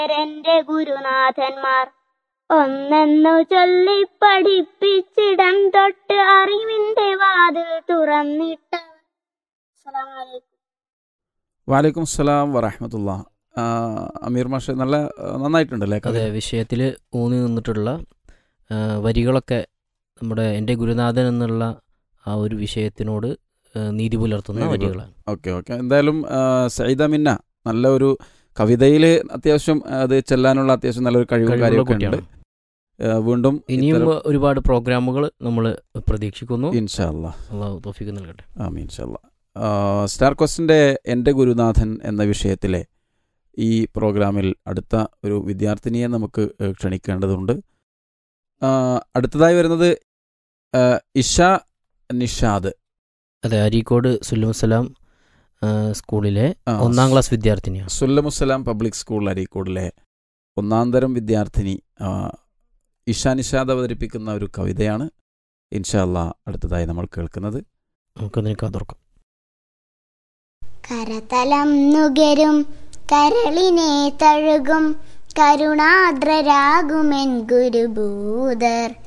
എന്റെ ഗുരുനാഥന്മാർ ഒന്നെന്നു ചൊല്ലി പഠിപ്പിച്ചിടം തൊട്ട് അറിവിന്റെ വാതിൽ തുറന്നിട്ട അസ്സലാമു അലൈക്കും വാലൈക്കും സ്സലാം വറഹമത്തുള്ള അമീർ മാഷ് നല്ല ആ, നന്നായിട്ടുണ്ടല്ലേ കഥ അതെ വിഷയത്തിൽ ഊന്നി നിന്നിട്ടുള്ള ആ, വരികളൊക്കെ നമ്മുടെ എൻ്റെ ഗുരുനാഥൻ എന്നുള്ള ആ ഒരു വിഷയത്തിനോട് ആ, നീതി പുലർത്തുന്ന നീതി വരികളാണ് ഓക്കെ ഓക്കെ എന്തായാലും ആ, സയ്യിദ മിന്ന നല്ല ഒരു കവിതയിൽ അത്യാവശ്യം അത് ചെല്ലാനുള്ള അത്യാവശ്യം നല്ലൊരു കഴിവും കഴിവുള്ള കാര്യമൊക്കെ ഉണ്ട് കുട്ടിയാണ് ആ, വീണ്ടും ഇനിയും ഇത്തരം- ഒരുപാട് പ്രോഗ്രാമുകൾ നമ്മൾ പ്രതീക്ഷിക്കുന്നു ഇൻഷാ അല്ലാ അള്ളാഹു തോഫിക്ക് നൽകട്ടെ ആമീൻ ഇൻഷാല്ല സ്റ്റാർ ക്വസ്റ്റിൻ്റെ എൻ്റെ ഗുരുനാഥൻ എന്ന വിഷയത്തിലെ ഈ പ്രോഗ്രാമിൽ അടുത്ത ഒരു വിദ്യാർത്ഥിനിയെ നമുക്ക് ഏഹ്, ക്ഷണിക്കേണ്ടതുണ്ട് ആ, അടുത്തതായി വരുന്നത് ആ, ഇഷ നിഷാദ് അതെ അരീക്കോട് സുല്ലുമസലാം സ്കൂളിലെ ആ, ഒന്നാം ക്ലാസ് വിദ്യാർത്ഥിനിയാണ് സുല്ലമുസലാം പബ്ലിക് സ്കൂൾ അരീക്കോടിലെ ഒന്നാം തരം വിദ്യാർത്ഥിനി ആ, ഇഷ നിഷാദ് അവതരിപ്പിക്കുന്ന ഒരു കവിതയാണ് ഇൻഷാല്ല അടുത്തതായി നമ്മൾ കേൾക്കുന്നത് നമുക്കതിന് കാതോർക്കാം കരതലം നുകരും കരളിനെ തഴുകും കരുണാദ്രരാകുമെൻ ഗുരുഭൂതർ